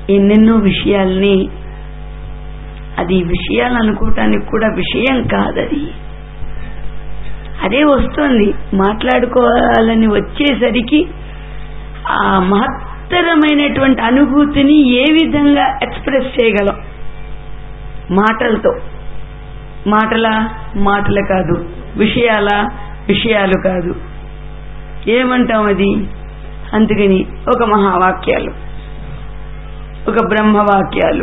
ఎన్నెన్నో విషయాల్ని అది విషయాలు అనుకోవటానికి కూడా విషయం కాదది అదే వస్తుంది మాట్లాడుకోవాలని వచ్చేసరికి ఆ మహత్తరమైనటువంటి అనుభూతిని ఏ విధంగా ఎక్స్ప్రెస్ చేయగలం మాటలతో మాటల మాటలు కాదు విషయాల విషయాలు కాదు ఏమంటాం అది అందుకని ఒక మహావాక్యాలు ఒక బ్రహ్మవాక్యాలు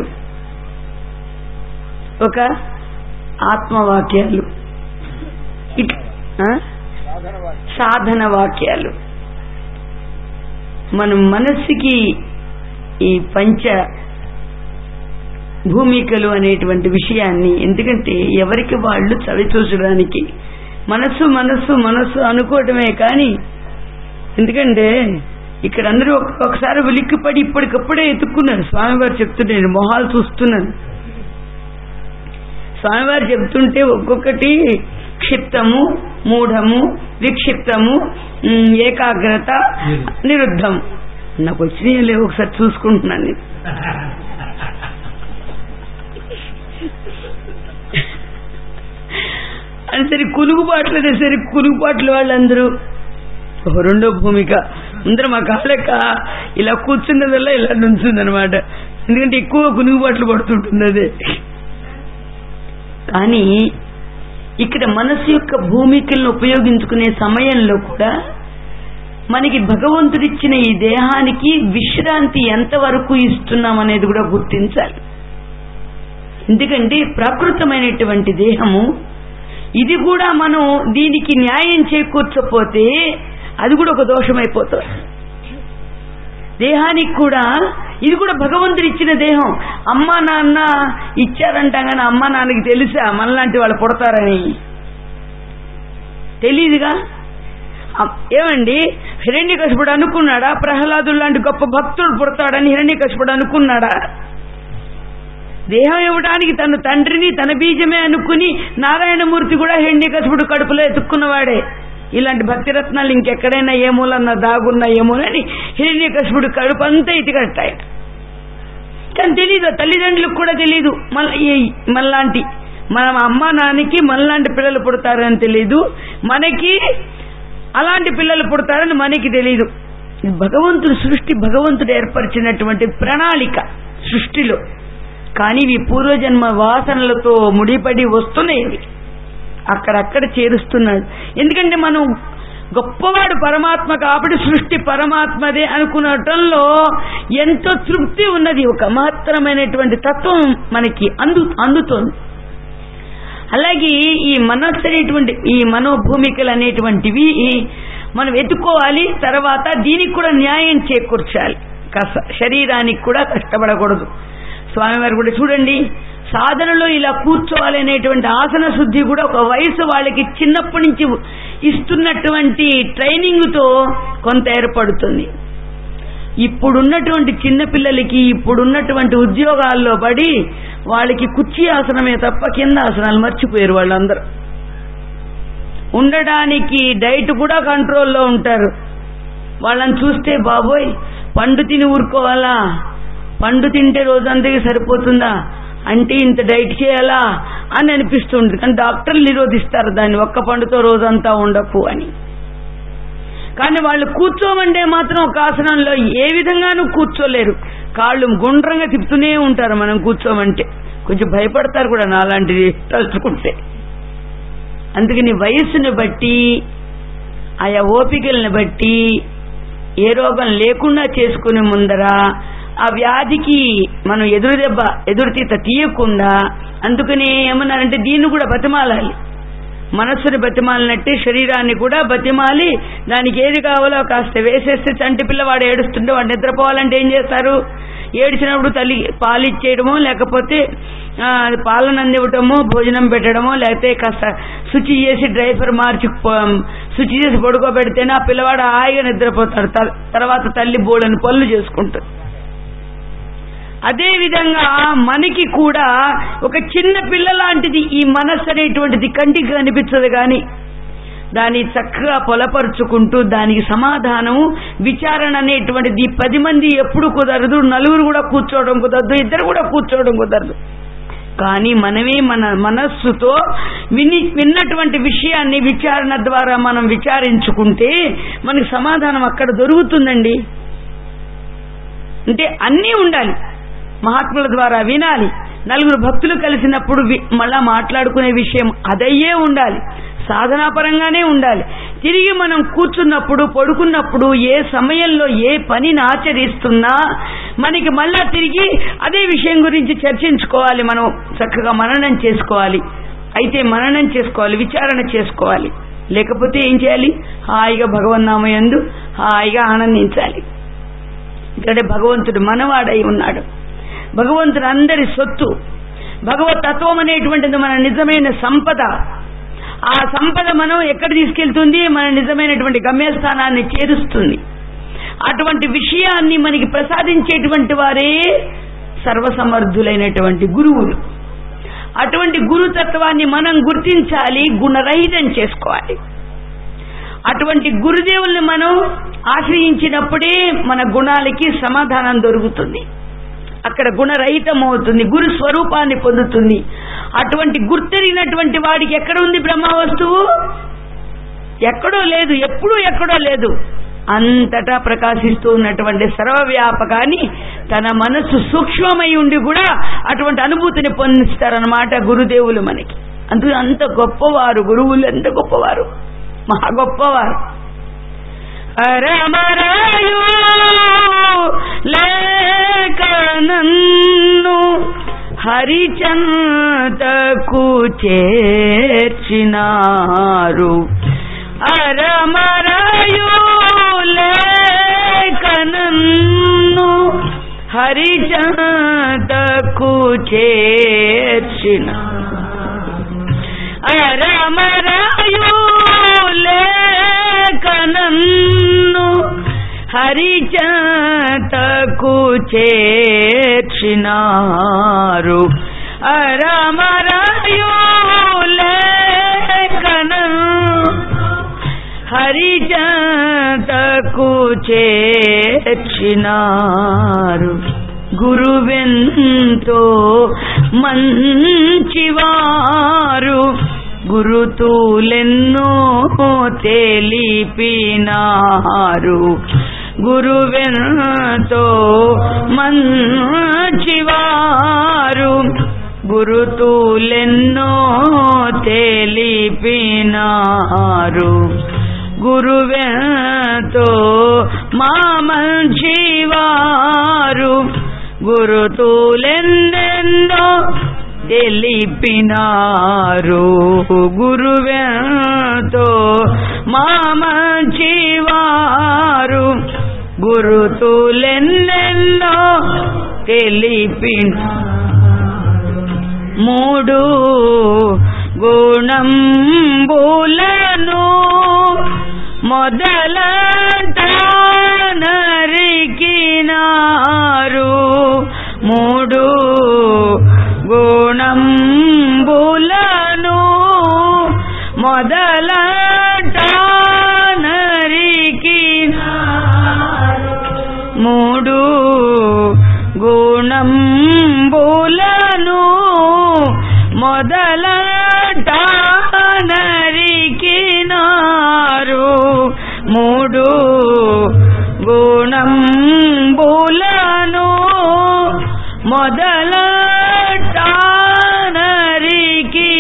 ఒక ఆత్మవాక్యాలు ఇట్ ఆ? సాధన వాక్యాలు మనం మనస్సుకి ఈ పంచ భూమికలు అనేటువంటి విషయాన్ని ఎందుకంటే ఎవరికి వాళ్ళు చవిచూచడానికి మనస్సు మనస్సు మనస్సు అనుకోవటమే కానీ ఎందుకంటే ఇక్కడ అందరూ ఒక- ఒకసారి ఉలిక్కిపడి ఇప్పటికప్పుడే ఎత్తుక్కున్నారు స్వామివారు చెప్తుంటే మొహాలు చూస్తున్నాను స్వామివారు చెప్తుంటే ఒక్కొక్కటి క్షిప్తము మూఢము విక్షిప్తము ఉమ్, ఏకాగ్రత నిరుద్ధం నాకు వచ్చినాయో లేవు ఒకసారి చూసుకుంటున్నాను నేను అని సరే కులుగుబాట్లు సరే కులుగుబాట్లు వాళ్ళందరూ ఓ రెండో భూమిక అందరూ మా కాలెక్క ఇలా కూర్చున్నదల్లా ఇలా నుంచుందనమాట ఎందుకంటే ఎక్కువ కునుగుబాట్లు పడుతుంటుంది అదే కానీ ఇక్కడ మనసు యొక్క భూమికలను ఉపయోగించుకునే సమయంలో కూడా మనకి భగవంతుడిచ్చిన ఈ దేహానికి విశ్రాంతి ఎంతవరకు ఇస్తున్నాం అనేది కూడా గుర్తించాలి ఎందుకంటే ప్రాకృతమైనటువంటి దేహము ఇది కూడా మనం దీనికి న్యాయం చేకూర్చపోతే అది కూడా ఒక దోషమైపోతుంది దేహానికి కూడా ఇది కూడా భగవంతుడు ఇచ్చిన దేహం అమ్మా నాన్న ఇచ్చారంటాం కానీ అమ్మా నాన్నకి తెలుసా మనలాంటి వాళ్ళు పుడతారని తెలీదుగా అ- ఏమండి హిరణ్యకశిపుడు అనుకున్నాడా ప్రహ్లాదుడు లాంటి గొప్ప భక్తుడు పుడతాడని హిరణ్యకశిపుడు అనుకున్నాడా దేహం ఇవ్వడానికి తన తండ్రిని తన బీజమే అనుకుని నారాయణమూర్తి కూడా హిరణ్యకశిపుడు కడుపులో ఎత్తుక్కున్నవాడే ఇలాంటి భక్తిరత్నాలు ఇంకెక్కడైనా ఏ మూలన్నా దాగున్నా ఏమోనని హిరణ్యకశిపుడు కడుపు అంతా ఇటుకట్టాయి కానీ తెలీదు తల్లిదండ్రులకు కూడా తెలీదు మన ఈ- మనలాంటి మన అమ్మ నాన్నకి మనలాంటి పిల్లలు పుడతారని తెలీదు మనకి అలాంటి పిల్లలు పుడతారని మనకి తెలీదు ఇది భగవంతుడు సృష్టి భగవంతుడు ఏర్పరిచినటువంటి ప్రణాళిక సృష్టిలో కానీ ఇవి పూర్వజన్మ వాసనలతో ముడిపడి వస్తున్నాయి ఇవి అక్కడక్కడ చేరుస్తున్నాడు ఎందుకంటే మనం గొప్పవాడు పరమాత్మ కాబట్టి సృష్టి పరమాత్మదే అనుకునటంలో ఎంతో తృప్తి ఉన్నది ఒక మహత్తరమైనటువంటి తత్వం మనకి అందు అందుతోంది అలాగే ఈ మనస్సు అనేటువంటి ఈ మనోభూమికలు అనేటువంటివి మనం ఎత్తుకోవాలి తర్వాత దీనికి కూడా న్యాయం చేకూర్చాలి కాస్త శరీరానికి కూడా కష్టపడకూడదు స్వామివారు కూడా చూడండి సాధనలో ఇలా కూర్చోవాలి అనేటువంటి ఆసన శుద్ధి కూడా ఒక వయసు వాళ్ళకి చిన్నప్పటి నుంచి ఇస్తున్నటువంటి ట్రైనింగ్తో కొంత ఏర్పడుతుంది ఇప్పుడున్నటువంటి చిన్నపిల్లలకి ఇప్పుడున్నటువంటి ఉద్యోగాల్లో పడి వాళ్ళకి కుర్చీ ఆసనమే తప్ప కింద ఆసనాలు మర్చిపోయారు వాళ్ళందరూ ఉండడానికి డైట్ కూడా కంట్రోల్లో ఉంటారు వాళ్ళని చూస్తే బాబోయ్ పండు తిని ఊరుకోవాలా పండు తింటే రోజంతకి సరిపోతుందా అంటే ఇంత డైట్ చేయాలా అని అనిపిస్తుంది కానీ డాక్టర్లు నిరోధిస్తారు దాన్ని ఒక్క పండుతో రోజంతా ఉండకు అని కానీ వాళ్ళు కూర్చోమంటే మాత్రం ఒక ఆసనంలో ఏ విధంగానూ కూర్చోలేరు కాళ్ళు గుండ్రంగా తిప్పుతూనే ఉంటారు మనం కూర్చోమంటే కొంచెం భయపడతారు కూడా నాలాంటిది తలుచుకుంటే అందుకని వయస్సుని బట్టి ఆయా ఓపికల్ని బట్టి ఏ రోగం లేకుండా చేసుకునే ముందర ఆ వ్యాధికి మనం ఎదురు దెబ్బ ఎదురుతీత తీయకుండా అందుకని ఏమన్నారంటే దీన్ని కూడా బతిమాలాలి మనస్సుని బతిమాలినట్టే శరీరాన్ని కూడా బతిమాలి దానికి ఏది కావాలో కాస్త వేసేస్తే చంటి పిల్లవాడు ఏడుస్తుంటే వాడు నిద్రపోవాలంటే ఏం చేస్తారు ఏడిచినప్పుడు తల్లి పాలిచ్చేయడమో లేకపోతే ఆ, పాలన అందివ్వటమో భోజనం పెట్టడమో లేకపోతే కాస్త శుచి చేసి డ్రైవర్ మార్చి ప- శుచి చేసి పడుకోబెడితేనే ఆ పిల్లవాడు హాయిగా నిద్రపోతాడు త- తర్వాత తల్లి బోడని పనులు చేసుకుంటుంది అదే విధంగా మనకి కూడా ఒక చిన్న పిల్ల లాంటిది ఈ మనస్సు అనేటువంటిది కంటికి కనిపించదు కానీ దాన్ని చక్కగా పొలపరుచుకుంటూ దానికి సమాధానం విచారణ అనేటువంటిది పది మంది ఎప్పుడు కుదరదు నలుగురు కూడా కూర్చోవడం కుదరదు ఇద్దరు కూడా కూర్చోవడం కుదరదు కానీ మనమే మన మనస్సుతో విని విన్నటువంటి విషయాన్ని విచారణ ద్వారా మనం విచారించుకుంటే మనకి సమాధానం అక్కడ దొరుకుతుందండి అంటే అన్నీ ఉండాలి మహాత్ముల ద్వారా వినాలి నలుగురు భక్తులు కలిసినప్పుడు వి- మళ్ళా మాట్లాడుకునే విషయం అదయ్యే ఉండాలి సాధనాపరంగానే ఉండాలి తిరిగి మనం కూర్చున్నప్పుడు పడుకున్నప్పుడు ఏ సమయంలో ఏ పనిని ఆచరిస్తున్నా మనకి మళ్ళా తిరిగి అదే విషయం గురించి చర్చించుకోవాలి మనం చక్కగా మననం చేసుకోవాలి అయితే మననం చేసుకోవాలి విచారణ చేసుకోవాలి లేకపోతే ఏం చేయాలి హాయిగా భగవన్నామయందు హాయిగా ఆనందించాలి ఇక్కడ భగవంతుడు మనవాడై ఉన్నాడు భగవంతుడు అందరి సొత్తు భగవత్ తత్వం అనేటువంటిది మన నిజమైన సంపద ఆ సంపద మనం ఎక్కడ తీసుకెళ్తుంది మన నిజమైనటువంటి గమ్యస్థానాన్ని చేరుస్తుంది అటువంటి విషయాన్ని మనకి ప్రసాదించేటువంటి వారే సర్వసమర్థులైనటువంటి గురువులు అటువంటి గురుతత్వాన్ని మనం గుర్తించాలి గుణరహితం చేసుకోవాలి అటువంటి గురుదేవుల్ని మనం ఆశ్రయించినప్పుడే మన గుణాలకి సమాధానం దొరుకుతుంది అక్కడ గుణరహితం అవుతుంది గురు స్వరూపాన్ని పొందుతుంది అటువంటి గుర్తెరిగినటువంటి వాడికి ఎక్కడ ఉంది బ్రహ్మ వస్తువు ఎక్కడో లేదు ఎప్పుడూ ఎక్కడో లేదు అంతటా ప్రకాశిస్తూ ఉన్నటువంటి సర్వవ్యాపకాన్ని తన మనస్సు సూక్ష్మమై ఉండి కూడా అటువంటి అనుభూతిని పొందిస్తారనమాట గురుదేవులు మనకి అందు అంత గొప్పవారు గురువులు ఎంత గొప్పవారు మహా గొప్పవారు అరమరాయు లేక నన్ను హరిచంతకు చేర్చినారు అరమరాయు లేక నన్ను హరిచంతకు చేర్చిన అరమరాయులేకనన్ను హరిచతకు చేర్చినారు అరమరాయులేకనన్ను హరిజతకు చేర్చినారు గురువెంతో మంచివారు గురుతూలెన్నో తెలిపినారు గురువెంతో మంచివారు గురుతూలెన్నో తెలిపినారు గురువెంతో మా మంచివారు గురుతూలెన్నెన్నో తెలిపినారు గురువెంతో మా మంచివారు గురుతులెన్నెన్నో తెలిపిన మూడు గుణంబులను మొదలట నరికినారు మూడు గుణంబులను మొదలట నరికినారు మూడు గుణంబులను మొదలట నరికినారు మూడు గుణంబులను మొదలట నరికి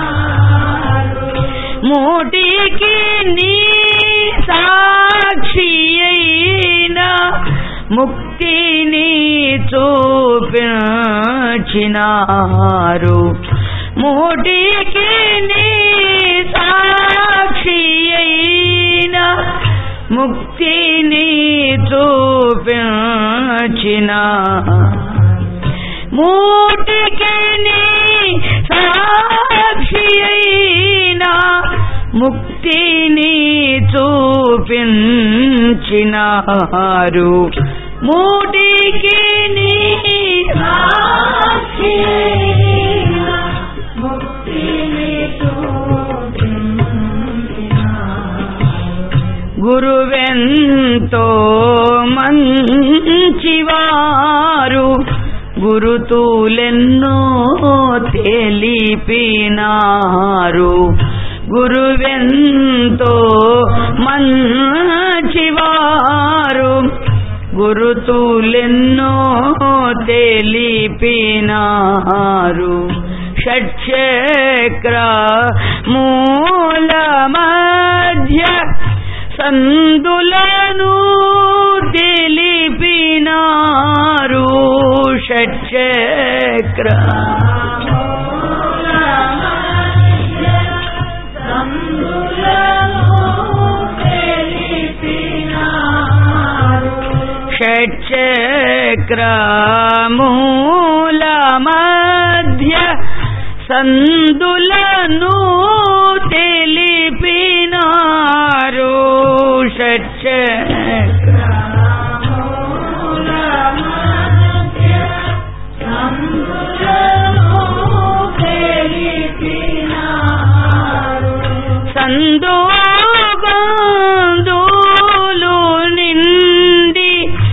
మూటికి నీ సాక్షి అయిన ముక్తిని చూపించినారు మూటికి నీ సాక్షి అయిన ముక్తిని చూపించిన మూటికి నీ సాక్షి అయిన ముక్తిని చూపించినారు మూటికి నీ సాక్షి అయిన ముక్తిని చూపించినారు గురువెంతో మంచివారు గురుతులెన్నో తెలిపినారు గురువెంతో మంచివారు గురుతులెన్నో తెలిపినారు షట్చక్ర మూల మధ్య సందులను తెలిపినారు షట్చక్ర షట్చక్రమూల మధ్య సందులను తెలిపినారు షట్చక్ర సందోగందులు నిండి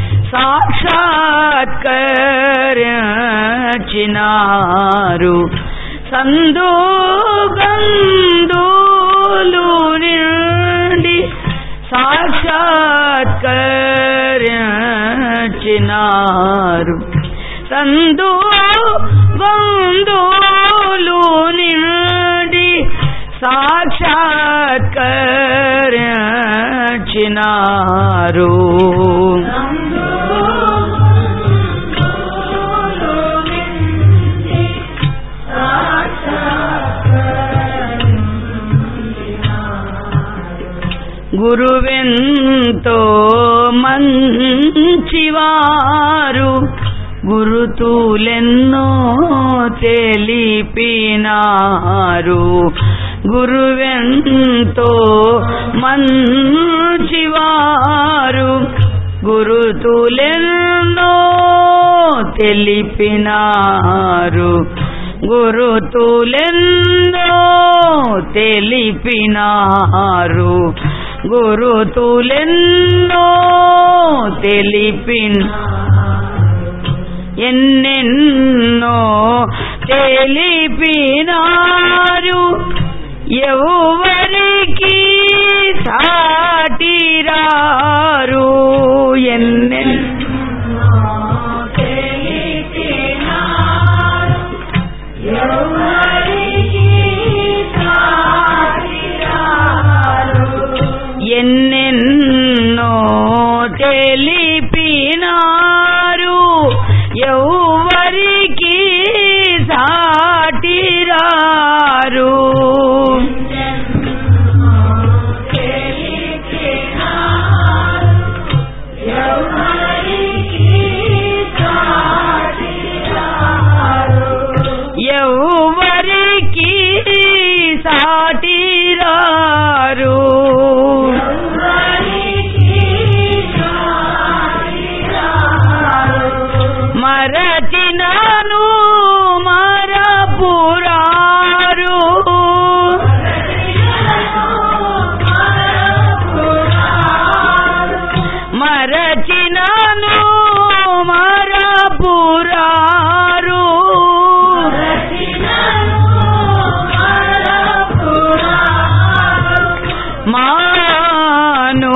సాక్షాత్కరించినారు సందోగందులు నిండి సాక్షాత్కరించినారు సందు గందులు నిండి సాక్షాత్కరించినారు గురువెంతో మంచివారు గురుతులెన్నో తెలిపినారు గురువెంతో మంచివారు గురుతులెన్నో తెలిపినారు గురుతులెన్నో తెలిపినారు గురుతులెన్నో తెలిపిన ఎన్నెన్నో తెలిపినారు ఎవరికి సాటిరారు ఎన్నెన్నో తెలిపినారు ఎవరికి సాటిరారు ఎన్నెన్నో తెలిపినారు ఎవరికి సాటిరారు ఎవరికి సాటిరారు మరచినాను మరపురారు మరచినాను మరపురారు మాను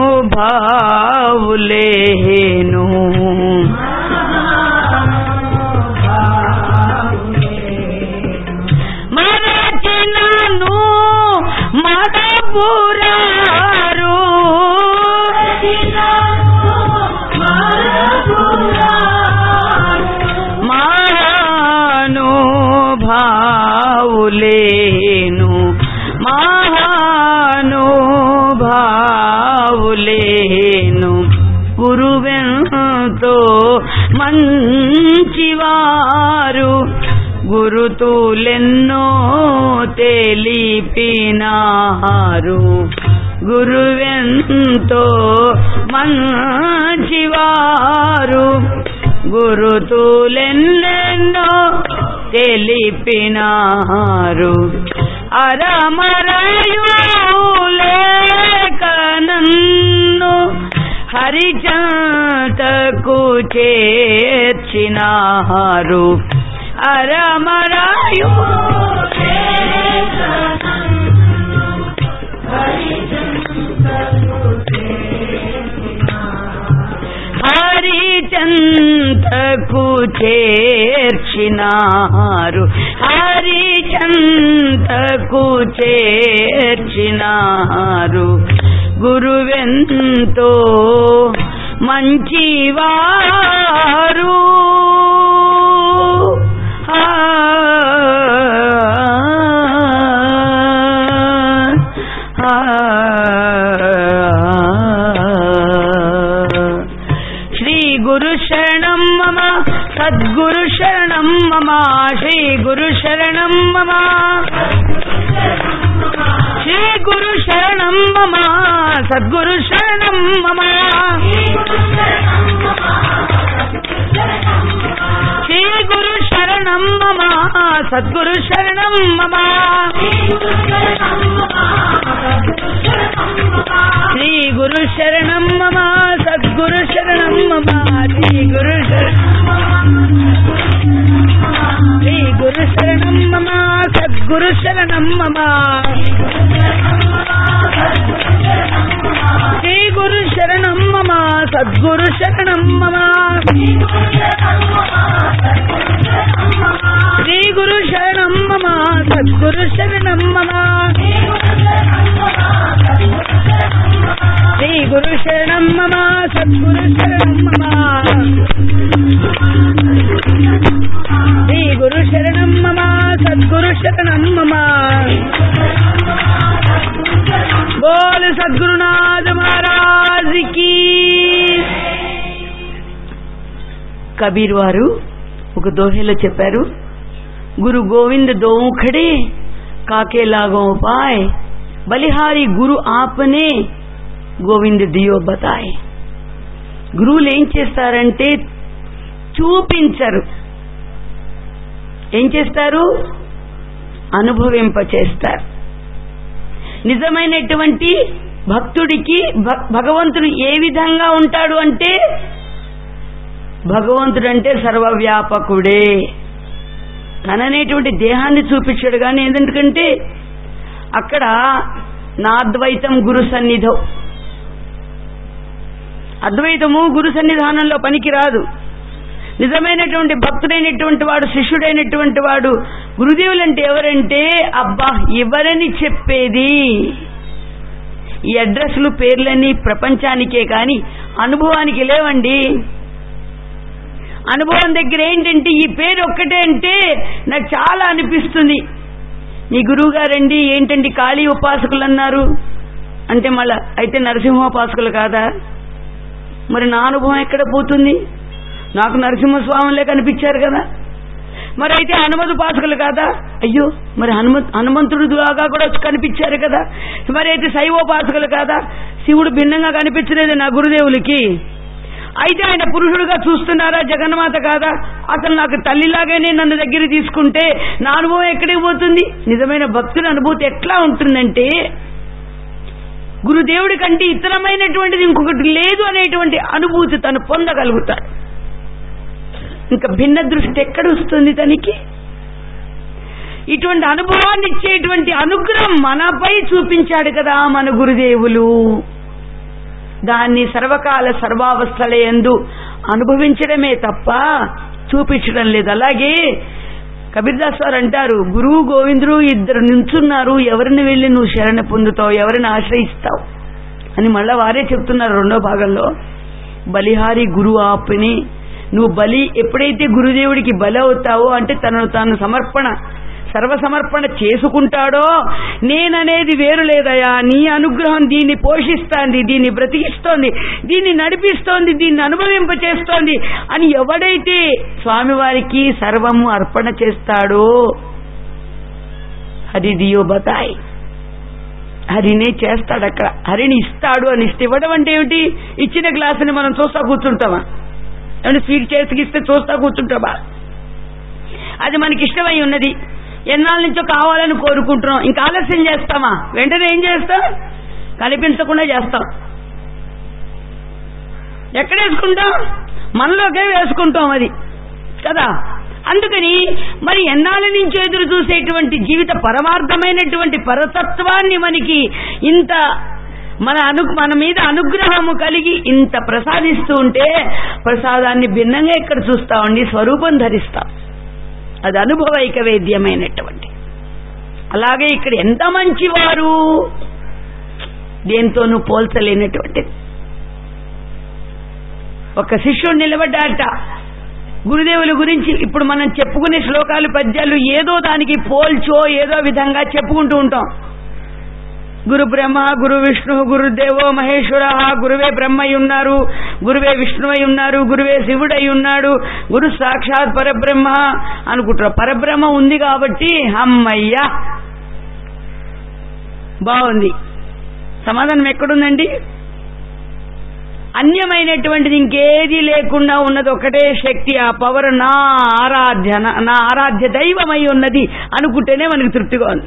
భావులేను మరచినను మరపురారు మాను భావులేను మహాను భావులేను గురువెంతో మంచివారు గురుతులెన్నో తెలిపినారు గురువెంతో మంచివారు గురుతులెన్నెన్నో తెలిపినారు అరమరయులేక నన్ను హరిచంతకు చేర్చినారు అరమరాయు హరిచంతకు చేర్చినారు హరిచంతకు చేర్చినారు గురువెంతో మంచివారు ఆ, ఆ, శ్రీ గురు శరణం మమ సద్గురు శరణం మమ శ్రీ గురు శరణం మమ శ్రీ గురు శరణం మమ సద్గురు శరణం మమ శ్రీ గురు శరణం మమ సద్గురు శరణం మమ శ్రీ గురు శరణం మమ సద్గురు శరణం మమ శ్రీ గురు శ్రీ గురు శరణం మమ సద్గురు శరణం మమ శ్రీ గురు శరణం మమ సద్గురు శరణం మమ శ్రీ గురు శరణం మమ సద్గురు శరణం మమ శ్రీ గురు శరణం మమ సద్గురు శరణం మమ శ్రీ గురు శరణం మమ సద్గురు శరణం మమ బోల్ సద్గురునాథ్ మహారాజ్ కి కబీర్ వారు ఒక దోహేలో చెప్పారు గురు గోవింద దోముఖడే కాకే లాగో పాయ్ బలిహారి గురు ఆపనే గోవింద దియో బతాయ్ గురువులు ఏం చేస్తారంటే చూపించరు ఏం చేస్తారు అనుభవింప చేస్తారు నిజమైనటువంటి భక్తుడికి భ- భగవంతుడు ఏ విధంగా ఉంటాడు అంటే భగవంతుడు అంటే సర్వవ్యాపకుడే తననేటువంటి దేహాన్ని చూపించాడు కానీ ఎందుకంటే అక్కడ నా అద్వైతం గురు సన్నిధం అద్వైతము గురు సన్నిధానంలో పనికి రాదు నిజమైనటువంటి భక్తుడైనటువంటి వాడు శిష్యుడైనటువంటి వాడు గురుదేవులంటే ఎవరంటే అబ్బా ఎవరని చెప్పేది ఈ అడ్రస్లు పేర్లన్నీ ప్రపంచానికే కాని అనుభవానికి లేవండి అనుభవం దగ్గర ఏంటంటే ఈ పేరు ఒక్కటే అంటే నాకు చాలా అనిపిస్తుంది మీ గురువు గారండి ఏంటండి కాళీ ఉపాసకులు అన్నారు అంటే మళ్ళా అయితే నరసింహోపాసకులు కాదా మరి నా అనుభవం ఎక్కడ పోతుంది నాకు నరసింహస్వాములే కనిపించారు కదా మరి అయితే హనుమతు ఉపాసకులు కాదా అయ్యో మరి హనుమ హనుమంతుడు లాగా కూడా కనిపించారు కదా మరి అయితే శైవోపాసకులు కాదా శివుడు భిన్నంగా కనిపించలేదు నా గురుదేవులకి అయితే ఆయన పురుషుడుగా చూస్తున్నారా జగన్మాత కాదా అసలు నాకు తల్లిలాగానే నన్ను దగ్గర తీసుకుంటే నా అనుభవం ఎక్కడికి పోతుంది నిజమైన భక్తుల అనుభూతి ఎట్లా ఉంటుందంటే గురుదేవుడి కంటే ఇతరమైనటువంటిది ఇంకొకటి లేదు అనేటువంటి అనుభూతి తను పొందగలుగుతాడు ఇంకా భిన్న దృష్టి ఎక్కడ వస్తుంది తనకి ఇటువంటి అనుభవాన్ని ఇచ్చేటువంటి అనుగ్రహం మనపై చూపించాడు కదా మన గురుదేవులు దాన్ని సర్వకాల సర్వావస్థల ఎందు అనుభవించడమే తప్ప చూపించడం లేదు అలాగే కబీర్దాస్ వారు అంటారు గురువు గోవిందుడు ఇద్దరు నించున్నారు ఎవరిని వెళ్ళి నువ్వు శరణ పొందుతావు ఎవరిని ఆశ్రయిస్తావు అని మళ్ళా వారే చెప్తున్నారు రెండో భాగంలో బలిహారి గురు ఆపిని నువ్వు బలి ఎప్పుడైతే గురుదేవుడికి బలి అవుతావో అంటే తనను తాను సమర్పణ సర్వసమర్పణ చేసుకుంటాడో నేననేది వేరు లేదయా నీ అనుగ్రహం దీన్ని పోషిస్తోంది దీన్ని బ్రతికిస్తోంది దీన్ని నడిపిస్తోంది దీన్ని అనుభవింపచేస్తోంది అని ఎవడైతే స్వామివారికి సర్వము అర్పణ చేస్తాడో హరి దియో బతాయ్ హరినే చేస్తాడు అక్కడ హరిని ఇస్తాడు అని ఇస్తే ఇవ్వడం అంటే ఏమిటి ఇచ్చిన గ్లాసుని మనం చూస్తా కూర్చుంటామా ఏమంటే స్వీట్ చేతికి ఇస్తే చూస్తా కూర్చుంటామా అది మనకి ఇష్టమై ఉన్నది ఎన్నాళ్ళ నుంచో కావాలని కోరుకుంటున్నాం ఇంకా ఆలస్యం చేస్తామా వెంటనే ఏం చేస్తాం కనిపించకుండా చేస్తాం ఎక్కడ వేసుకుంటాం మనలోకే వేసుకుంటాం అది కదా అందుకని మరి ఎన్నాళ్ళ నుంచి ఎదురు చూసేటువంటి జీవిత పరమార్థమైనటువంటి పరతత్వాన్ని మనకి ఇంత మన అను మన మీద అనుగ్రహము కలిగి ఇంత ప్రసాదిస్తూ ఉంటే ప్రసాదాన్ని భిన్నంగా ఇక్కడ చూస్తామండి స్వరూపం ధరిస్తాం అది అనుభవైక వేద్యమైనటువంటి అలాగే ఇక్కడ ఎంత మంచివారు దేంతోనూ పోల్చలేనటువంటిది ఒక శిష్యుడు నిలబడ్డాట గురుదేవుల గురించి ఇప్పుడు మనం చెప్పుకునే శ్లోకాలు పద్యాలు ఏదో దానికి పోల్చో ఏదో విధంగా చెప్పుకుంటూ ఉంటాం గురు బ్రహ్మ గురు విష్ణు గురుదేవో మహేశ్వర గురువే బ్రహ్మయ్య ఉన్నారు గురువే విష్ణువై ఉన్నారు గురువే శివుడై ఉన్నాడు గురు సాక్షాత్ పరబ్రహ్మ అనుకుంటారు పరబ్రహ్మ ఉంది కాబట్టి అమ్మయ్యా బాగుంది సమాధానం ఎక్కడుందండి అన్యమైనటువంటిది ఇంకేది లేకుండా ఉన్నది ఒకటే శక్తి ఆ పవర్ నా ఆరాధ్య నా- నా ఆరాధ్య దైవమై ఉన్నది అనుకుంటేనే మనకి తృప్తిగా ఉంది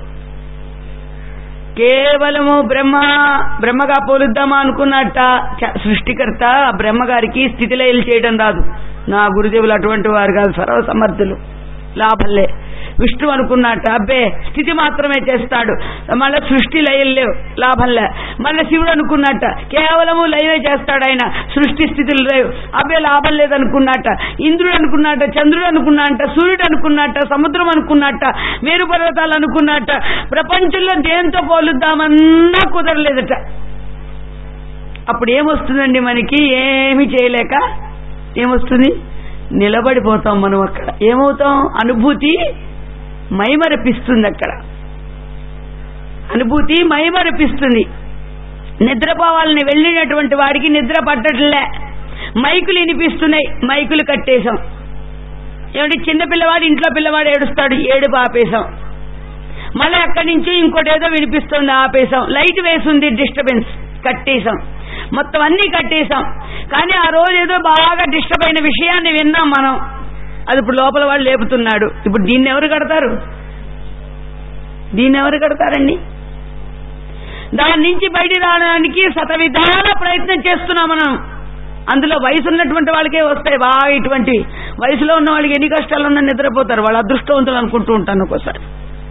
కేవలము బ్రహ్మ బ్రహ్మగా పోలుద్దామా అనుకున్నట్ట చ- సృష్టికర్త బ్రహ్మగారికి స్థితిలయలు చేయడం రాదు నా గురుదేవులు అటువంటి వారు కాదు సర్వసమర్థులు లాభంలే విష్ణు అనుకున్నట్ట అబ్బే స్థితి మాత్రమే చేస్తాడు మళ్ళీ సృష్టి లయలు లేవు లాభంలే మళ్ళీ శివుడు అనుకున్నట్ట కేవలము లయమే చేస్తాడు ఆయన సృష్టి స్థితులు లేవు అబ్బే లాభం లేదనుకున్నట్ట ఇంద్రుడు అనుకున్నట్ట చంద్రుడు అనుకున్నట్ట సూర్యుడు అనుకున్నట్ట సముద్రం అనుకున్నట్ట మేరు పర్వతాలు అనుకున్నట్ట ప్రపంచంలో దేంతో పోలుద్దామన్నా కుదరలేదట అప్పుడు ఏమొస్తుందండి మనకి ఏమీ చేయలేక ఏమొస్తుంది నిలబడిపోతాం మనం అక్కడ ఏమవుతాం అనుభూతి మైమరపిస్తుంది అక్కడ అనుభూతి మైమరపిస్తుంది నిద్రపోవాలని వెళ్ళినటువంటి వాడికి నిద్ర పట్టట్లే మైకులు వినిపిస్తున్నాయి మైకులు కట్టేశాం ఏమిటి చిన్న పిల్లవాడు ఇంట్లో పిల్లవాడు ఏడుస్తాడు ఏడుపు ఆపేశాం మళ్ళీ అక్కడి నుంచి ఇంకోటి ఏదో వినిపిస్తుంది ఆపేశాం లైట్ వేసింది డిస్టర్బెన్స్ కట్టేశాం మొత్తం అన్ని కట్టేశాం కానీ ఆ రోజు ఏదో బాగా డిస్టర్బ్ అయిన విషయాన్ని విన్నాం మనం అది ఇప్పుడు లోపల వాడు లేపుతున్నాడు ఇప్పుడు దీన్ని ఎవరు కడతారు దీన్ని ఎవరు కడతారండి దాని నుంచి బయట రావడానికి శతవిధాల ప్రయత్నం చేస్తున్నాం మనం అందులో వయసు ఉన్నటువంటి వాళ్ళకే వస్తాయి బాగా ఇటువంటి వయసులో ఉన్న వాళ్ళకి ఎన్ని కష్టాలు ఉన్నా నిద్రపోతారు వాళ్ళు అదృష్టవంతులు అనుకుంటూ ఉంటాను ఒక్కోసారి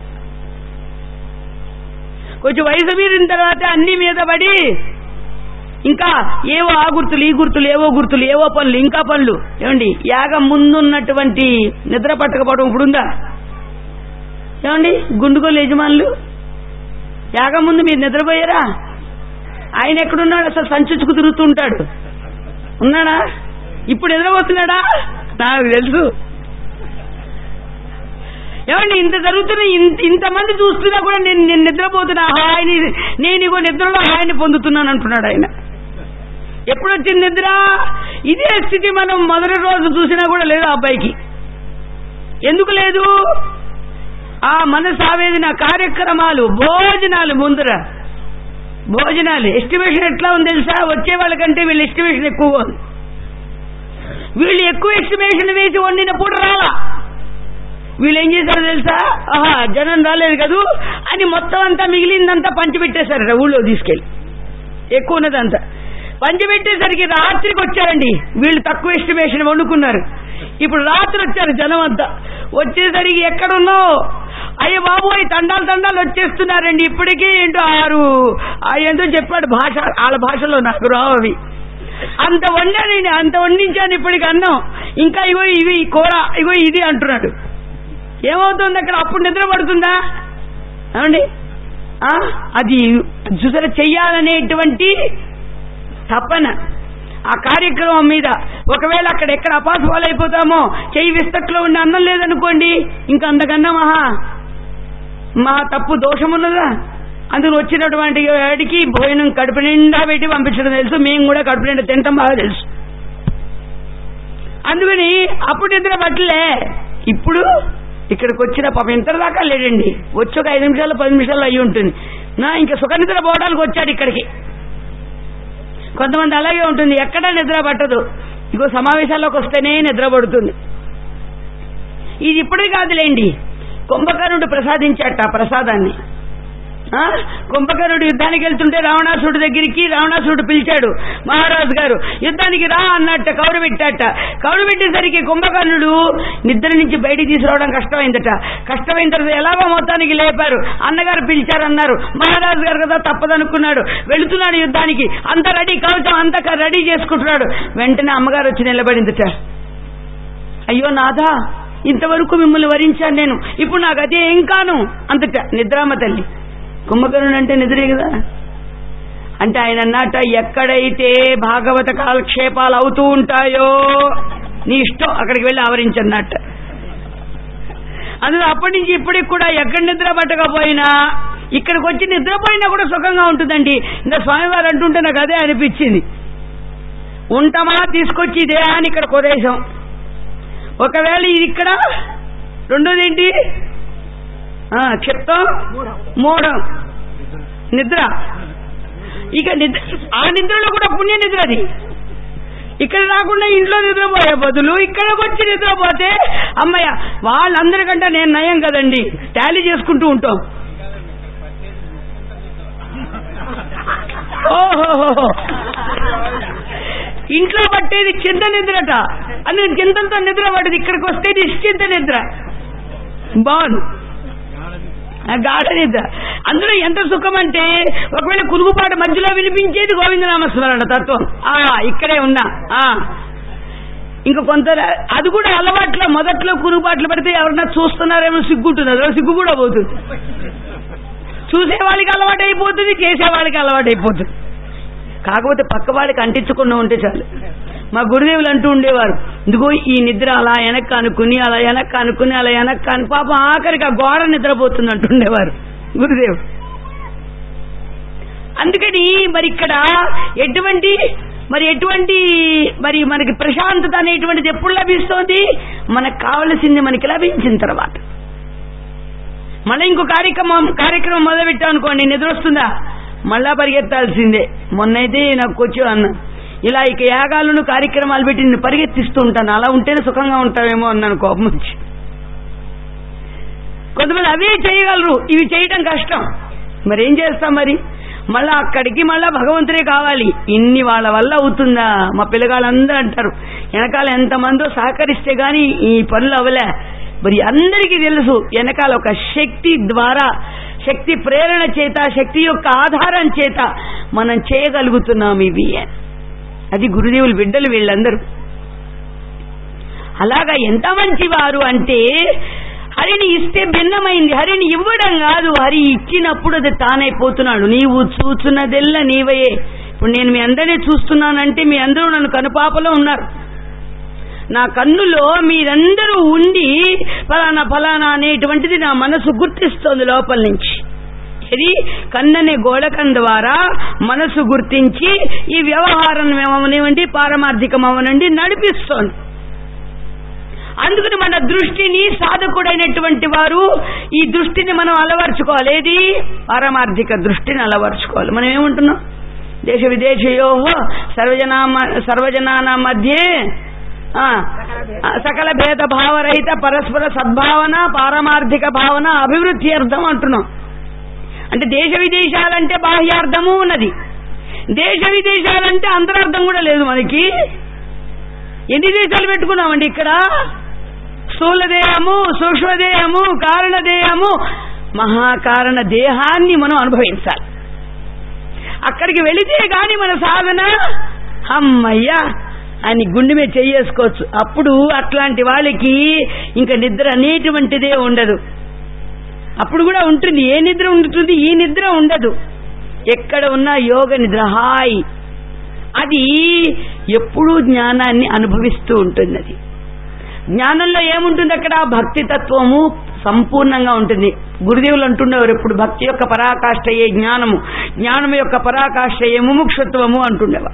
కొంచెం వయసు మీరిన తర్వాత అన్ని మీద పడి ఇంకా ఏవో ఆ గుర్తులు ఈ గుర్తులు ఏవో గుర్తులు ఏవో పనులు ఇంకా పనులు ఏమండి యాగం ముందున్నటువంటి నిద్ర పట్టకపోవడం ఇప్పుడుందా ఏమండి గుండుగోలు యజమానులు యాగం ముందు మీరు నిద్రపోయారా ఆయన ఎక్కడున్నాడు అసలు సంచుచుకు తిరుగుతూ ఉంటాడు ఉన్నాడా ఇప్పుడు నిద్రపోతున్నాడా నాకు తెలుసు ఏమండి ఇంత జరుగుతున్న ఇంత- ఇంతమంది చూస్తున్నా కూడా నేను నేను నిద్రపోతున్నా హాయిని నేను ఇగో నిద్రలో హాయిని పొందుతున్నాను అంటున్నాడు ఆయన ఎప్పుడు వచ్చింది నిద్ర ఇదే స్థితి మనం మొదటి రోజు చూసినా కూడా లేదు ఆ అబ్బాయికి ఎందుకు లేదు ఆ మనసు ఆవేదన కార్యక్రమాలు భోజనాలు ముందర భోజనాలు ఎస్టిమేషన్ ఎట్లా ఉంది తెలుసా వచ్చే వాళ్ళకంటే వీళ్ళ ఎస్టిమేషన్ ఎక్కువ ఉంది వీళ్ళు ఎక్కువ ఎస్టిమేషన్ వేసి వండిన పూట రాలా వీళ్ళు ఏం చేశారో తెలుసా ఆహా జనం రాలేదు కదూ అని మొత్తం అంతా మిగిలిందంతా పంచిపెట్టేశారట ఊళ్ళో తీసుకెళ్ళి ఎక్కువ ఉన్నదంతా పంచిపెట్టేసరికి రాత్రికి వచ్చారండి వీళ్ళు తక్కువ ఎస్టిమేషన్ వండుకున్నారు ఇప్పుడు రాత్రి వచ్చారు జనం అంతా వచ్చేసరికి ఎక్కడున్నావు అయ్య బాబోయ్ తండాలు తండాలు వచ్చేస్తున్నారండి ఇప్పటికీ ఏంటో ఆరు ఆ ఏంటో చెప్పాడు భాష వాళ్ళ భాషలో నాకు రావు అవి అంత వండానండి అంత వండించాను ఇప్పటికి అన్నం ఇంకా ఇగో ఇవి కూర ఇగో ఇది అంటున్నాడు ఏమవుతుంది అక్కడ అప్పుడు నిద్ర పడుతుందా ఏమండి ఆ? అది చూసారా చెయ్యాలనేటువంటి తపన ఆ కార్యక్రమం మీద ఒకవేళ అక్కడ ఎక్కడ అపాసు అయిపోతామో చెయ్యి విస్తట్లో ఉండి అన్నం లేదనుకోండి ఇంకా అంతకన్నా మహా మహా తప్పు దోషమున్నదా అందులో వచ్చినటువంటి వాడికి భోజనం కడుపు నిండా పెట్టి పంపించడం తెలుసు మేము కూడా కడుపు నిండా తింటాం బాగా తెలుసు అందుకని అప్పుడు నిద్ర పట్టలే ఇప్పుడు ఇక్కడికి వచ్చిన పాపం ఇంత దాకా లేడండి వచ్చి ఒక ఐదు నిమిషాలు పది నిమిషాలు అయ్యి ఉంటుంది నా ఇంకా సుఖ నిద్ర పోవడానికి వచ్చాడు ఇక్కడికి కొంతమంది అలాగే ఉంటుంది ఎక్కడా నిద్ర పట్టదు ఇగో సమావేశాల్లోకి వస్తేనే నిద్ర పడుతుంది ఇది ఇప్పుడే కాదులేండి కుంభకర్ణుడు ప్రసాదించాట ఆ ప్రసాదాన్ని ఆ? కుంభకర్ణుడు యుద్ధానికి వెళ్తుంటే రావణాసుడు దగ్గరికి రావణాసుడు పిలిచాడు మహారాజు గారు యుద్ధానికి రా అన్నట్ట కౌరు పెట్టాట కౌరు పెట్టేసరికి కుంభకర్ణుడు నిద్ర నుంచి బయటికి తీసుకురావడం కష్టమైందట కష్టమైన తర్వాత ఎలాగో మొత్తానికి లేపారు అన్నగారు పిలిచారన్నారు మహారాజు గారు కదా తప్పదనుకున్నాడు వెళుతున్నాడు యుద్ధానికి అంత రెడీ కవచం అంత రెడీ చేసుకుంటున్నాడు వెంటనే అమ్మగారు వచ్చి నిలబడిందిట అయ్యో నాథా ఇంతవరకు మిమ్మల్ని వరించాను నేను ఇప్పుడు నాకు అదే ఏం కాను అంతట నిద్రామ తల్లి కుంభకర్ణుడు అంటే నిద్రే కదా అంటే ఆయన అన్నట ఎక్కడైతే భాగవత కాలక్షేపాలు అవుతూ ఉంటాయో నీ ఇష్టం అక్కడికి వెళ్ళి ఆవరించన్నట్ట అందులో అప్పటి నుంచి ఇప్పటికి కూడా ఎక్కడ నిద్ర పట్టకపోయినా ఇక్కడికి వచ్చి నిద్రపోయినా కూడా సుఖంగా ఉంటుందండి ఇంకా స్వామివారు అంటుంటే నాకు అదే అనిపించింది ఉంటామా తీసుకొచ్చి ఇదే అని ఇక్కడ కొదేశం ఒకవేళ ఇది ఇక్కడ రెండోది ఏంటి ఆ, చిత్తం మూడం నిద్ర ఇక నిద్ర ఆ నిద్రలో కూడా పుణ్య నిద్ర అది ఇక్కడ రాకుండా ఇంట్లో నిద్రపోయే బదులు ఇక్కడికి వచ్చి నిద్రపోతే అమ్మయ్య వాళ్ళందరికంటే నేను నయం కదండి టాలీ చేసుకుంటూ ఉంటాం ఓహో ఇంట్లో పట్టేది చింత నిద్రట అని చింతంతో నిద్ర పట్టేది ఇక్కడికి వస్తే నిశ్చింత నిద్ర బాగుంది ఆ గాఢ నిద్ర అందులో ఎంత సుఖం అంటే ఒకవేళ కురుగుపాటు మధ్యలో వినిపించేది గోవిందనామస్మరణ తత్వం ఆ ఇక్కడే ఉన్నా ఆ ఇంకా కొంత అది కూడా అలవాట్లో మొదట్లో కురుగుపాట్లు పడితే ఎవరన్నా చూస్తున్నారేమో సిగ్గుంటున్నారు సిగ్గు కూడా పోతుంది చూసే వాళ్ళకి అలవాటు అయిపోతుంది చేసే వాళ్ళకి అలవాటు అయిపోతుంది కాకపోతే పక్క వాళ్ళకి అంటించకుండా ఉంటే చాలు మా గురుదేవులు అంటూ ఉండేవారు ఇదిగో ఈ నిద్ర అలా వెనక్కి అనుకుని అలా వెనక్కి అనుకుని అలా వెనక్కి అని పాపం ఆఖరికి ఆ గోడ నిద్రపోతుంది అంటుండేవారు గురుదేవుడు అందుకని మరి ఇక్కడ ఎటువంటి మరి ఎటువంటి మరి మనకి ప్రశాంతత అనేటువంటిది ఎప్పుడు లభిస్తోంది మనకు కావలసింది మనకి లభించిన తర్వాత మళ్ళీ ఇంకో కార్యక్రమం కార్యక్రమం మొదలుపెట్టాం అనుకోండి నిద్ర వస్తుందా మళ్ళా పరిగెత్తాల్సిందే మొన్నైతే నాకు కూర్చో అన్న ఇలా ఇక యాగాలను కార్యక్రమాలు పెట్టి నేను పరిగెత్తిస్తూ ఉంటాను అలా ఉంటేనే సుఖంగా ఉంటావేమో అన్నాను కోపం వచ్చి కొంతమంది అవే చేయగలరు ఇవి చేయటం కష్టం మరి ఏం చేస్తాం మరి మళ్ళా అక్కడికి మళ్ళా భగవంతుడే కావాలి ఇన్ని వాళ్ళ వల్ల అవుతుందా మా పిల్లగాళ్ళందరూ అంటారు వెనకాల ఎంతమందో సహకరిస్తే గాని ఈ పనులు అవలే మరి అందరికీ తెలుసు వెనకాల ఒక శక్తి ద్వారా శక్తి ప్రేరణ చేత శక్తి యొక్క ఆధారం చేత మనం చేయగలుగుతున్నాం ఇవి అని. అది గురుదేవులు బిడ్డలు వీళ్ళందరూ అలాగా ఎంత మంచివారు అంటే హరిని ఇస్తే భిన్నమైంది హరిని ఇవ్వడం కాదు హరి ఇచ్చినప్పుడు అది తానైపోతున్నాడు నీవు చూచున్నదెల్ల నీవయే ఇప్పుడు నేను మీ అందరినీ చూస్తున్నానంటే మీ అందరూ నన్ను కనుపాపలో ఉన్నారు నా కన్నులో మీరందరూ ఉండి ఫలానా ఫలానా అనేటువంటిది నా మనసు గుర్తిస్తోంది లోపల నుంచి ఇది కన్ననే గోళకం ద్వారా మనసు గుర్తించి ఈ వ్యవహారం ఏమవనివ్వండి పారమార్థికం అవనండి నడిపిస్తోంది అందుకని మన దృష్టిని సాధకుడైనటువంటి వారు ఈ దృష్టిని మనం అలవర్చుకోవాలి ఏది పారమార్థిక దృష్టిని అలవర్చుకోవాలి మనం ఏమంటున్నాం దేశ విదేశయో సర్వజనా సర్వజనాన మధ్యే ఆ, ఆ, సకల భేద భావరహిత పరస్పర సద్భావన పారమార్థిక భావన అభివృద్ధి అర్థం అంటున్నాం అంటే దేశ విదేశాలంటే బాహ్యార్థము ఉన్నది దేశ విదేశాలంటే అంతరార్థం కూడా లేదు మనకి ఎన్ని దేశాలు పెట్టుకున్నామండి ఇక్కడ స్థూలదేహము సూక్ష్మదేహము కారణదేహము మహాకారణ దేహాన్ని మనం అనుభవించాలి అక్కడికి వెళితే గాని మన సాధన అమ్మయ్యా అని గుండె మీద చెయ్యేసుకోవచ్చు అప్పుడు అట్లాంటి వాళ్ళకి ఇంకా నిద్ర అనేటువంటిదే ఉండదు అప్పుడు కూడా ఉంటుంది ఏ నిద్ర ఉంటుంది ఈ నిద్ర ఉండదు ఎక్కడ ఉన్నా యోగ నిద్ర హాయ్ అది ఎప్పుడూ జ్ఞానాన్ని అనుభవిస్తూ ఉంటుంది అది జ్ఞానంలో ఏముంటుంది అక్కడ భక్తి తత్వము సంపూర్ణంగా ఉంటుంది గురుదేవులు అంటుండేవారు ఎప్పుడు భక్తి యొక్క పరాకాష్ఠయే జ్ఞానము జ్ఞానం యొక్క పరాకాష్ఠయే ముముక్షత్వము అంటుండేవారు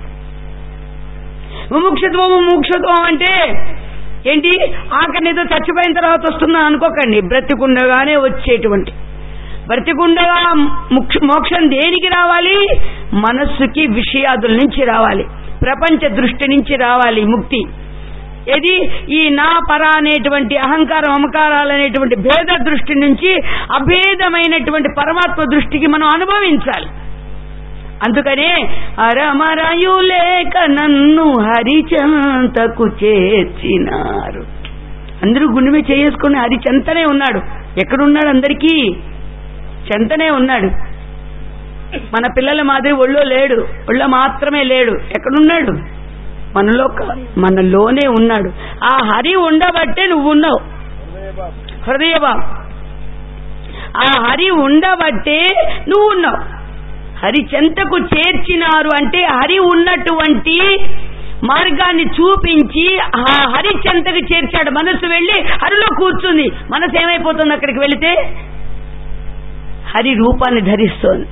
ముముక్షత్వము ముముక్షత్వం అంటే ఏంటి ఆఖరి ఏదో చచ్చిపోయిన తర్వాత వస్తుందని అనుకోకండి బ్రతికుండగానే వచ్చేటువంటి బ్రతికుండగా ముక్ష- మోక్షం దేనికి రావాలి మనస్సుకి విషయాదుల నుంచి రావాలి ప్రపంచ దృష్టి నుంచి రావాలి ముక్తి ఏది ఈ నా పర అనేటువంటి అహంకారం అమకారాలు అనేటువంటి భేద దృష్టి నుంచి అభేదమైనటువంటి పరమాత్మ దృష్టికి మనం అనుభవించాలి అందుకనే అరమరయులేక నన్ను హరిచంతకు చేర్చినారు అందరూ గుండె మీద చేసుకుని హరి చెంతనే ఉన్నాడు ఎక్కడున్నాడు అందరికీ చెంతనే ఉన్నాడు మన పిల్లల మాదిరి ఒళ్ళో లేడు ఒళ్ళో మాత్రమే లేడు ఎక్కడున్నాడు మనలో కా- మనలోనే ఉన్నాడు ఆ హరి ఉండబట్టే నువ్వు ఉన్నావు హృదయభావం ఆ హరి ఉండబట్టే నువ్వు ఉన్నావు హరి చెంతకు చేర్చినారు అంటే హరి ఉన్నటువంటి మార్గాన్ని చూపించి ఆ హరి చెంతకు చేర్చాడు మనసు వెళ్ళి హరిలో కూర్చుంది మనసు ఏమైపోతుంది అక్కడికి వెళితే హరి రూపాన్ని ధరిస్తోంది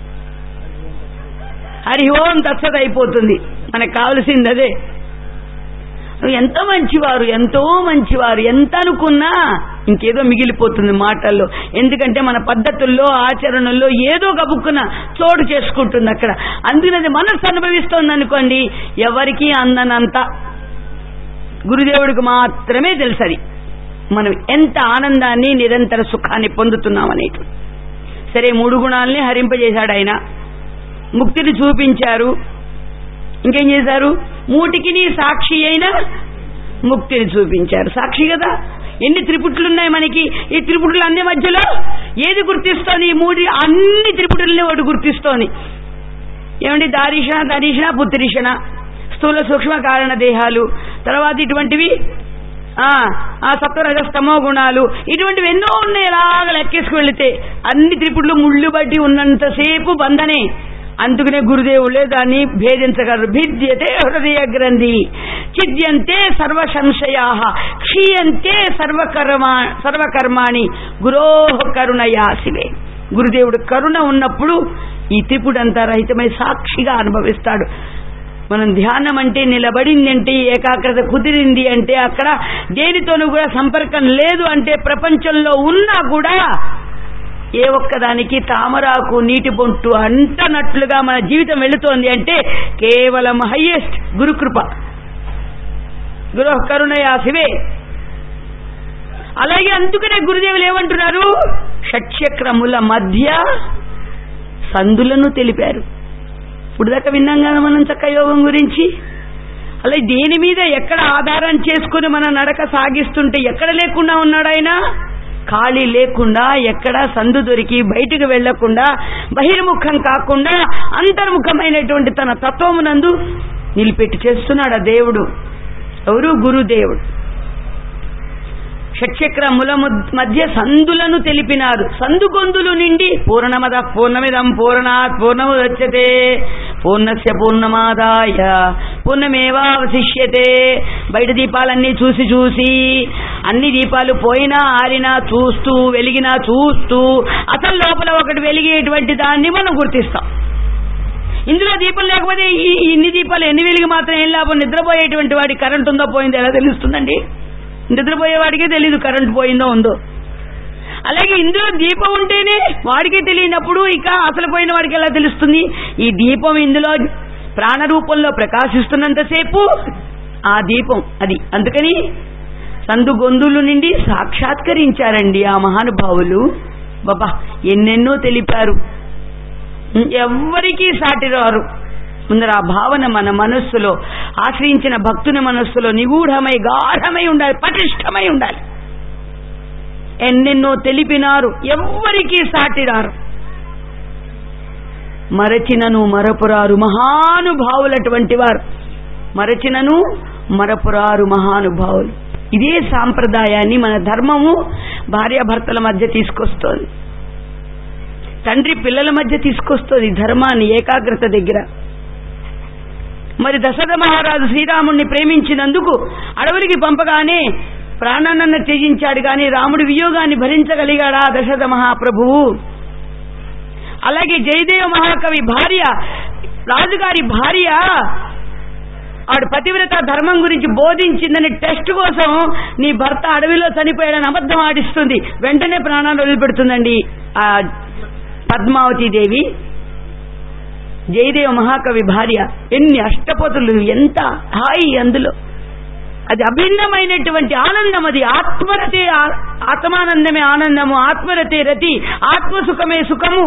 హరి ఓం తత్సత్ అయిపోతుంది మనకు కావలసింది అదే ఎంత మంచివారు ఎంతో మంచివారు ఎంత అనుకున్నా ఇంకేదో మిగిలిపోతుంది మాటల్లో ఎందుకంటే మన పద్ధతుల్లో ఆచరణల్లో ఏదో గబుక్కున చోటు చేసుకుంటుంది అక్కడ అందుకని అది మనస్సు అనుభవిస్తోంది అనుకోండి ఎవరికీ అందనంత గురుదేవుడికి మాత్రమే తెలుసు అది మనం ఎంత ఆనందాన్ని నిరంతర సుఖాన్ని పొందుతున్నాం అనేటు సరే మూడు గుణాలని హరింపజేశాడు ఆయన ముక్తిని చూపించారు ఇంకేం చేశారు మూటికి సాక్షి అయిన ముక్తిని చూపించారు సాక్షి కదా ఎన్ని త్రిపుట్లు ఉన్నాయి మనకి ఈ త్రిపుట్లు అన్ని మధ్యలో ఏది గుర్తిస్తోంది ఈ మూడి అన్ని త్రిపుటుల్ని ఒకటి గుర్తిస్తోంది ఏమండి దారీషణ దరీషణ పుత్రిషణ స్థూల సూక్ష్మ కారణ దేహాలు తర్వాత ఇటువంటివి ఆ ఆ సత్వరజస్తమో గుణాలు ఇటువంటివి ఎన్నో ఉన్నాయి ఎలాగ లెక్కేసుకు వెళితే అన్ని త్రిపుట్లు ముళ్ళు బట్టి ఉన్నంతసేపు బంధనే అందుకనే గురుదేవులే దాన్ని భేదించగలరు భిద్యతే హృదయ గ్రంథి చిద్యంతే సర్వ సంశయా క్షీయంతే సర్వకర్మా సర్వకర్మాణి గురోహ కరుణయా శివే గురుదేవుడు కరుణ ఉన్నప్పుడు ఈ త్రిపుడంతా రహితమై సాక్షిగా అనుభవిస్తాడు మనం ధ్యానం అంటే నిలబడింది అంటే ఏకాగ్రత కుదిరింది అంటే అక్కడ దేనితోనూ కూడా సంపర్కం లేదు అంటే ప్రపంచంలో ఉన్నా కూడా ఏ ఒక్కదానికి తామరాకు నీటి బొంటు అంటనట్లుగా మన జీవితం వెళుతోంది అంటే కేవలం హయ్యెస్ట్ గురుకృప గురు కరుణయా శివే అలాగే అందుకనే గురుదేవులు ఏమంటున్నారు షట్చక్రముల మధ్య సందులను తెలిపారు ఇప్పుడు దాకా విన్నాం కదా మనం చక్క యోగం గురించి అలా దేని మీద ఎక్కడ ఆధారం చేసుకుని మన నడక సాగిస్తుంటే ఎక్కడ లేకుండా ఉన్నాడు ఆయన ఖాళీ లేకుండా ఎక్కడ సందు దొరికి బయటికి వెళ్లకుండా బహిర్ముఖం కాకుండా అంతర్ముఖమైనటువంటి తన తత్వమునందు నిలిపెట్టి చేస్తున్నాడు ఆ దేవుడు ఎవరు గురుదేవుడు షట్చక్రముల ము- మధ్య సందులను తెలిపినారు సందు గొంతులు నిండి పూర్ణమద పూర్ణమిదం పూర్ణాత్ పూర్ణముదచ్చతే పూర్ణస్య పూర్ణమాదాయ పూర్ణమేవావశిష్యతే బయట దీపాలన్నీ చూసి చూసి అన్ని దీపాలు పోయినా ఆరినా చూస్తూ వెలిగినా చూస్తూ అసలు లోపల ఒకటి వెలిగేటువంటి దాన్ని మనం గుర్తిస్తాం ఇందులో దీపం లేకపోతే ఈ ఈ ఇన్ని దీపాలు ఎన్ని వెలిగి మాత్రం ఏం లాభం నిద్రపోయేటువంటి వాడి కరెంట్ ఉందో పోయిందో ఎలా తెలుస్తుందండి నిద్రపోయేవాడికే తెలియదు కరెంట్ పోయిందో ఉందో అలాగే ఇందులో దీపం ఉంటేనే వాడికే తెలియనప్పుడు ఇక అసలు పోయిన వాడికి ఎలా తెలుస్తుంది ఈ దీపం ఇందులో ప్రాణ రూపంలో ప్రకాశిస్తున్నంతసేపు ఆ దీపం అది అందుకని సందు గొంతులు నుండి సాక్షాత్కరించారండి ఆ మహానుభావులు బాబా ఎన్నెన్నో తెలిపారు ఎవ్వరికీ సాటిరారు ముందర ఆ భావన మన మనస్సులో ఆశ్రయించిన భక్తుని మనస్సులో నిగూఢమై గాఢమై ఉండాలి పటిష్టమై ఉండాలి ఎన్నెన్నో తెలిపినారు ఎవ్వరికీ సాటిరారు మరచినను మరపురారు మహానుభావులటువంటి వారు మరచినను మరపురారు మహానుభావులు ఇదే సాంప్రదాయాన్ని మన ధర్మము భార్యాభర్తల మధ్య తీసుకొస్తోంది తండ్రి పిల్లల మధ్య తీసుకొస్తుంది ధర్మాన్ని ఏకాగ్రత దగ్గర మరి దశరథ మహారాజు శ్రీరాముణ్ణి ప్రేమించినందుకు అడవులకి పంపగానే ప్రాణాన్న త్యజించాడు గాని రాముడి వియోగాన్ని భరించగలిగాడా దశరథ మహాప్రభువు అలాగే జయదేవ మహాకవి భార్య రాజుగారి భార్య ఆవిడ పతివ్రత ధర్మం గురించి బోధించిందని టెస్ట్ కోసం నీ భర్త అడవిలో చనిపోయాడని అబద్ధం ఆడిస్తుంది వెంటనే ప్రాణాలు వదిలిపెడుతుందండి ఆ పద్మావతి దేవి జయదేవ మహాకవి భార్య ఎన్ని అష్టపతులు ఎంత హాయి అందులో అది అభిన్నమైనటువంటి ఆనందం అది ఆత్మరతే ఆ- ఆత్మానందమే ఆనందము ఆత్మరతే రతి ఆత్మసుఖమే సుఖము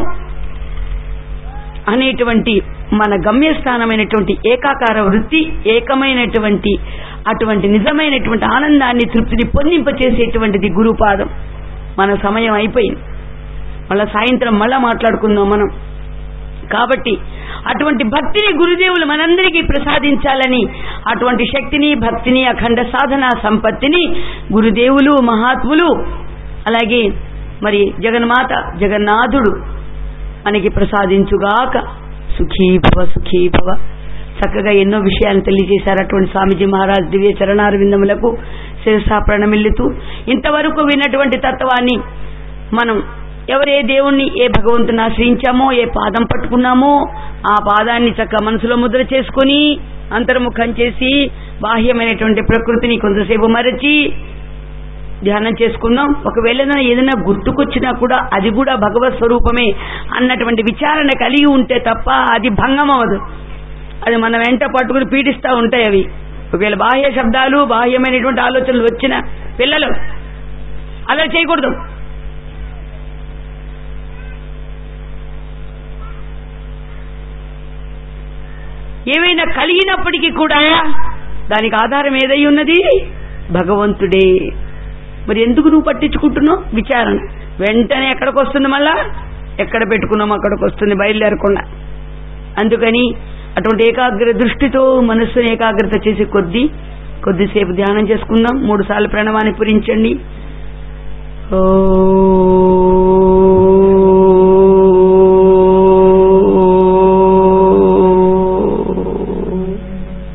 అనేటువంటి మన గమ్యస్థానమైనటువంటి ఏకాకార వృత్తి ఏకమైనటువంటి అటువంటి నిజమైనటువంటి ఆనందాన్ని తృప్తిని పొందింపచేసేటువంటిది గురుపాదం మన సమయం అయిపోయింది మళ్ళా సాయంత్రం మళ్ళా మాట్లాడుకుందాం మనం కాబట్టి అటువంటి భక్తిని గురుదేవులు మనందరికీ ప్రసాదించాలని అటువంటి శక్తిని భక్తిని అఖండ సాధన సంపత్తిని గురుదేవులు మహాత్ములు అలాగే మరి జగన్మాత జగన్నాథుడు మనకి ప్రసాదించుగాక సుఖీ భవ సుఖీ భవ చక్కగా ఎన్నో విషయాలు తెలియజేశారు అటువంటి స్వామిజీ మహారాజ్ దివ్య చరణారవిందములకు శిరసా ప్రణమిల్లుతూ ఇంతవరకు విన్నటువంటి తత్వాన్ని మనం ఎవరే దేవుణ్ణి ఏ భగవంతుని ఆశ్రయించామో ఏ పాదం పట్టుకున్నామో ఆ పాదాన్ని చక్క మనసులో ముద్ర చేసుకుని అంతర్ముఖం చేసి బాహ్యమైనటువంటి ప్రకృతిని కొంతసేపు మరచి ధ్యానం చేసుకుందాం ఒకవేళ ఏదైనా ఏదైనా గుర్తుకొచ్చినా కూడా అది కూడా భగవత్ స్వరూపమే అన్నటువంటి విచారణ కలిగి ఉంటే తప్ప అది భంగం అవ్వదు అది మన వెంట పట్టుకుని పీడిస్తా ఉంటాయి అవి ఒకవేళ బాహ్య శబ్దాలు బాహ్యమైనటువంటి ఆలోచనలు వచ్చిన పిల్లలు అలా చేయకూడదు ఏవైనా కలిగినప్పటికీ కూడా దానికి ఆధారం ఏదై ఉన్నది భగవంతుడే మరి ఎందుకు నువ్వు పట్టించుకుంటున్నావు విచారణ వెంటనే ఎక్కడికి వస్తుంది మళ్ళా ఎక్కడ పెట్టుకున్నాం అక్కడికి వస్తుంది బయలుదేరకుండా అందుకని అటువంటి ఏకాగ్ర దృష్టితో మనస్సును ఏకాగ్రత చేసి కొద్ది కొద్దిసేపు ధ్యానం చేసుకుందాం మూడు సార్లు ప్రణవాన్ని పురించండి ఓ